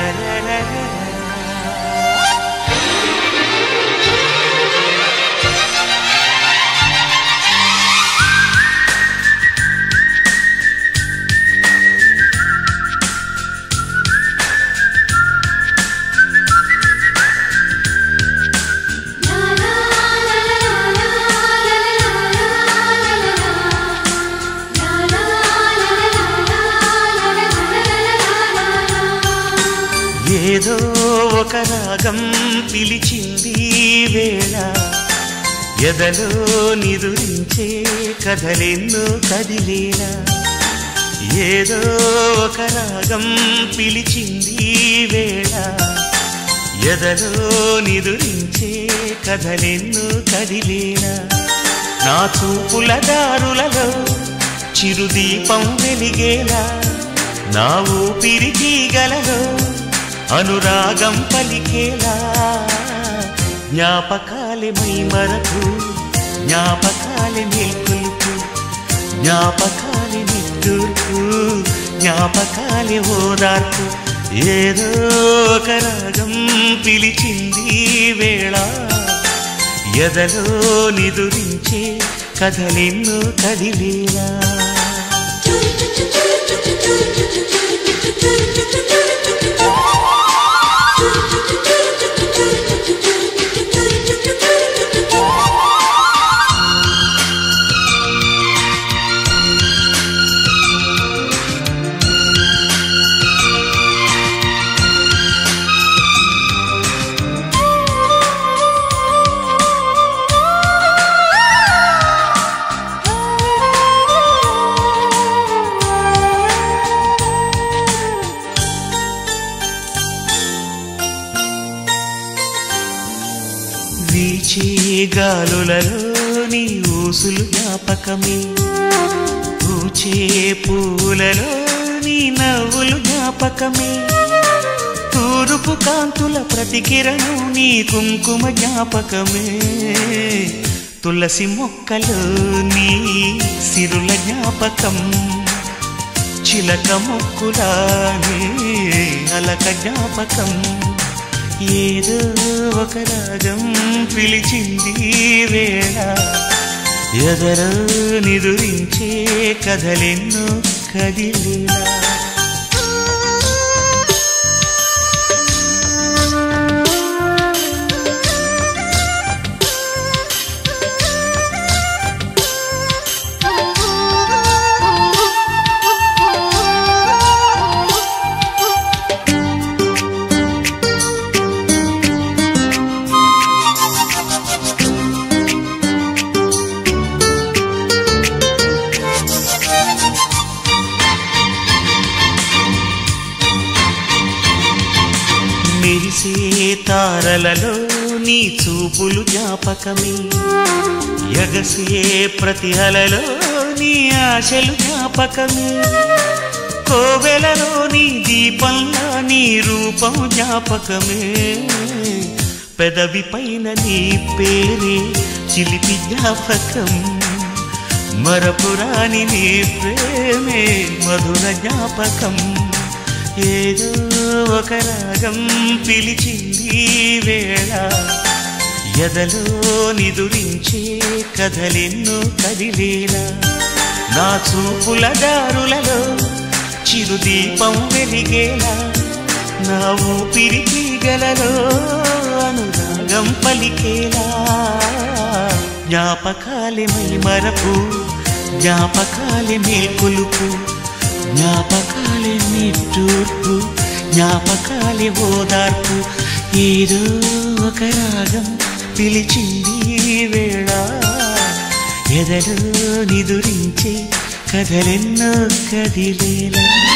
ఏదో ఒక రాగం పిలిచింది వేళ ఎదలో నిదురించే కథలెన్నో కదిలేలా ఏదో ఒక రాగం పిలిచింది వేళ ఎదలో నిదురించే కథలెన్నో కదిలేలా నా చూపుల దారులలో చిరుదీపం వెలిగేలా నా ఊపిరి తీగలలో అనురాగం పలికేలా జ్ఞాపకాలే మై మరకు జ్ఞాపకాలే మేల్కొలుపు జ్ఞాపకాలే నిట్టూర్పు జ్ఞాపకాలే ఓదార్పు ఏదో ఒక రాగం పిలిచింది వేళ ఎదలో నిదురించే కథలెన్నో కదిలేలా వీచే గాలులలో నీ ఊసులు జ్ఞాపకమే పూచే పూలలో నీ నవ్వులు జ్ఞాపకమే తూరుపు కాంతుల ప్రతికిరణం నీ కుంకుమ జ్ఞాపకమే తులసి మొక్కలో నీ సిరుల జ్ఞాపకం చిలక మొక్కులా నీ అలక జ్ఞాపకం ఏదో ఒక రాగం పిలిచింది వేళ ఎదరో నిదురించే కథలెన్నో కదిలేలా మెరిసే తారలలో నీ చూపులు జ్ఞాపకమే ఎగసే ప్రతి అలలో నీ ఆశలు జ్ఞాపకమే కోవెలలో నీ దీపంలో నీ రూపం జ్ఞాపకమే పెదవి పైన నీ పేరే చిలిపి జ్ఞాపకం మరపురాని నీ ప్రేమే మధుర జ్ఞాపకం ఏదో ఒక రాగం పిలిచింది వేళ ఎదలో నిదురించే కథలెన్నో కదిలేలా నా చూపుల దారులలో చిరుదీపం వెలిగేలా నా ఊపిరి తీగలలో అనురాగం పలికేలా జ్ఞాపకాలే మై మరపు జ్ఞాపకాలే మేల్కొలుపు జ్ఞాపకాలే నిట్టూర్పు జ్ఞాపకాలే ఓదార్పు ఏదో ఒక రాగం పిలిచింది వేళ ఎదలో నిదురించే కథలెన్నో కదిలేలా